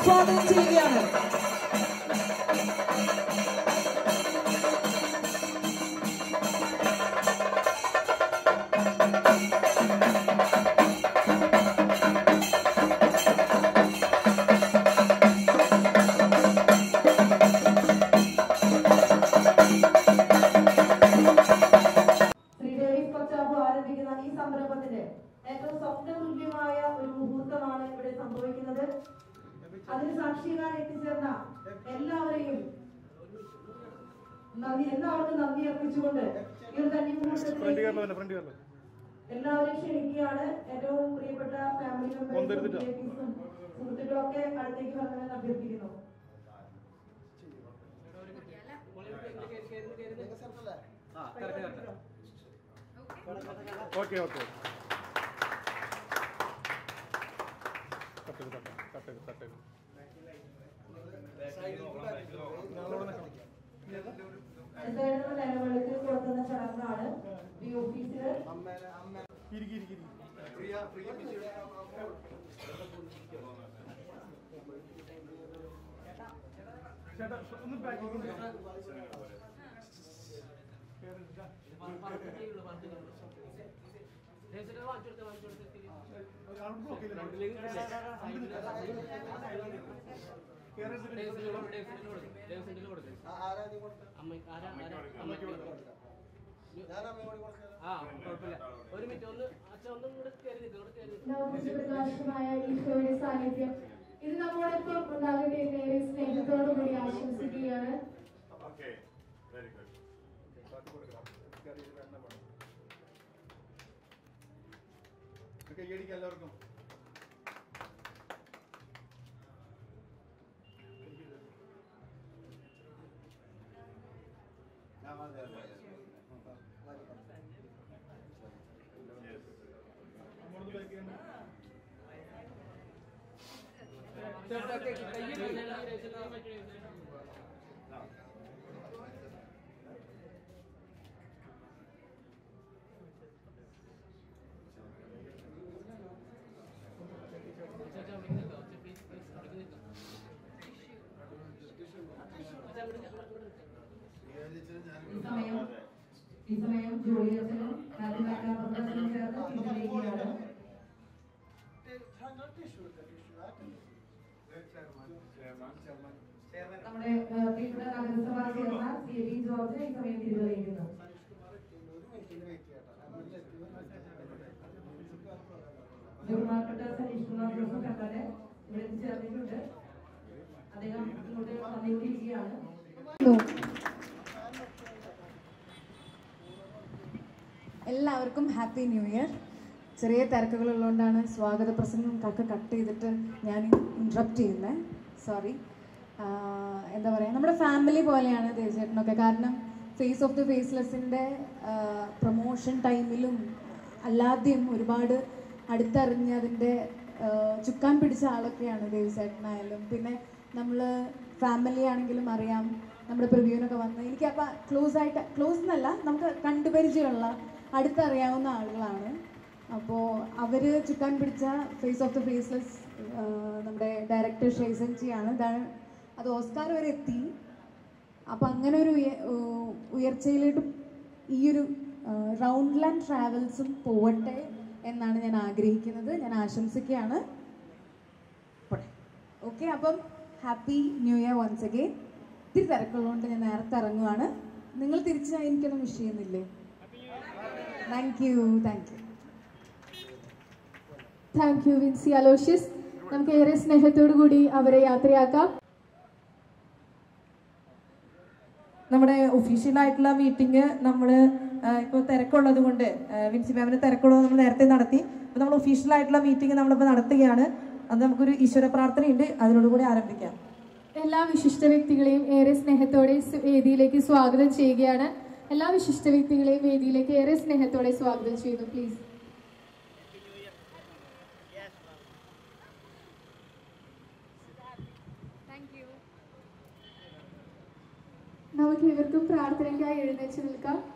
സ്വാഗതം ചെയ്യുകയാണ് ശ്രീദേവി കൊച്ചാബു ആരംഭിക്കുന്ന ഈ സംരംഭത്തിന്റെ ഏറ്റവും സ്വപ്നതുല്യമായ ഒരു മുഹൂർത്തമാണ് ഇവിടെ സംഭവിക്കുന്നത് അതിന് സാക്ഷികാർ എത്തിച്ചേർന്ന എല്ലാവരെയും നന്ദി എല്ലാവർക്കും നന്ദി അർപ്പിച്ചുകൊണ്ട് ഈ ഒരു കന്നി മുഹൂർത്തത്തിലേക്ക് എല്ലാവരെയും ക്ഷണിക്കുകയാണ് ഏറ്റവും പ്രിയപ്പെട്ട ഫാമിലി മെമ്പേഴ്സും സുഹൃത്തുക്കളൊക്കെ അടുത്തേക്ക് വരണമെന്ന് അഭ്യർത്ഥിക്കുന്നു ഓക്കെ ഓക്കെ തട്ടരുത് തട്ടരുത് തട്ടരുത് എന്തായാലും നിലവിളക്ക് കൊടുക്കുന്ന ചടങ്ങാണ് ഈ ഓഫീസില് ഇരിക്കി ഇരിക്കി ചേട്ടാ ഒന്ന് പാക്കിംഗ് ഒരു മിനിറ്റ് ഒന്ന് അച്ഛൻ ഒന്നും കൂടെ കയറി നിൽക്കും കൂടെ കയറി ലോകപ്രകാശമായ ഈശോയുടെ സാന്നിധ്യം ഇത് നമ്മോടൊപ്പം ഉണ്ടാകട്ടെ എന്ന് ഏറെ സ്നേഹത്തോടുകൂടി ആശംസിക്കുകയാണ് കൈയടിക്ക് എല്ലാവർക്കും ഈ സമയം ഈ സമയം ജോലിയച്ചനും ചേർന്ന് പിന്തുണയ്ക്കുകയാണ് നമ്മുടെ ഏഹ്, പ്രിയപ്പെട്ട നഗരസഭാ ചെയർമാൻ സി ബി ജോർജ് ഈ സമയം തിരിതെളിയിക്കുന്നു ബഹുമാനപ്പെട്ട സതീഷ് കുമാർ ജോസഫ് എംഎൽഎ ഇവിടെ എത്തിച്ചേർന്നിട്ടുണ്ട് അദ്ദേഹം ഇങ്ങോട്ട് വന്നിരിക്കുകയാണ് എല്ലാവർക്കും ഹാപ്പി ന്യൂ ഇയർ ചെറിയ തിരക്കുകളുള്ളതുകൊണ്ടാണ് സ്വാഗത പ്രസംഗം ഒക്കെ കട്ട് ചെയ്തിട്ട് ഞാൻ ഇൻട്രപ്റ്റ് ചെയ്യുന്നത് സോറി എന്താ പറയുക നമ്മുടെ ഫാമിലി പോലെയാണ് ദേവചേട്ടനൊക്കെ കാരണം ഫേസ് ഓഫ് ദി ഫേസ്ലെസ്സിൻ്റെ പ്രൊമോഷൻ ടൈമിലും അല്ലാതെയും ഒരുപാട് അടുത്തറിഞ്ഞ് അതിൻ്റെ ചുക്കാൻ പിടിച്ച ആളൊക്കെയാണ് ദേവചേട്ടനായാലും പിന്നെ നമ്മൾ ഫാമിലി ആണെങ്കിലും അറിയാം നമ്മുടെ പ്രിവ്യൂവിനൊക്കെ വന്ന് എനിക്ക് അപ്പം ക്ലോസ് ആയിട്ട് ക്ലോസ് എന്നല്ല നമുക്ക് കണ്ടുപരിചയമുള്ള അടുത്തറിയാവുന്ന ആളുകളാണ് അപ്പോൾ അവർ ചുക്കാൻ പിടിച്ച ഫേസ് ഓഫ് ദ ഫേസ്ലെസ് നമ്മുടെ ഡയറക്ടർ ഷെയ്സൻജിയാണ് ഇതാണ് അത് ഓസ്കാർ വരെ എത്തി അപ്പം അങ്ങനെ ഒരു ഉയ- ഉ- ഉയർച്ചയിലോട്ട് ഈ ഒരു റൗണ്ട് ലാൻഡ് ട്രാവൽസും പോവട്ടെ എന്നാണ് ഞാൻ ആഗ്രഹിക്കുന്നത് ഞാൻ ആശംസിക്കുകയാണ് പോട്ടെ ഓക്കെ അപ്പം happy new year once again ഇത്തിരി തിരക്കുള്ളതുകൊണ്ട് ഞാൻ നേരത്തെ ഇറങ്ങുവാണ് നിങ്ങൾ തിരിച്ച് എനിക്കൊന്നും വിഷ് ചെയ്യുന്നില്ലേ thank you thank you thank you Vincy Aloshious നമുക്ക് ഏറെ സ്നേഹത്തോടു കൂടി അവരെ യാത്രയാക്കാം നമ്മുടെ ഒഫീഷ്യലായിട്ടുള്ള മീറ്റിംഗ് നമ്മൾ ഇപ്പോൾ തിരക്കുള്ളത് കൊണ്ട് ആ, വിൻസി മാമിന് തിരക്കുള്ളത് നമ്മൾ നേരത്തെ നടത്തി അപ്പോൾ നമ്മൾ ഒഫീഷ്യലായിട്ടുള്ള മീറ്റിംഗ് നമ്മളിപ്പോൾ നടത്തുകയാണ് അത് നമുക്കൊരു ഈശ്വര പ്രാർത്ഥനയുണ്ട് അതിനോടുകൂടി ആരംഭിക്കാം എല്ലാ വിശിഷ്ട വ്യക്തികളെയും ഏറെ സ്നേഹത്തോടെ സ് വേദിയിലേക്ക് സ്വാഗതം ചെയ്യുകയാണ് എല്ലാ വിശിഷ്ട വ്യക്തികളെയും വേദിയിലേക്ക് ഏറെ സ്നേഹത്തോടെ സ്വാഗതം ചെയ്യുന്നു പ്ലീസ് നമുക്ക് ഇവർക്കും പ്രാർത്ഥനയ്ക്കായി എഴുന്നേറ്റ് നിൽക്കാം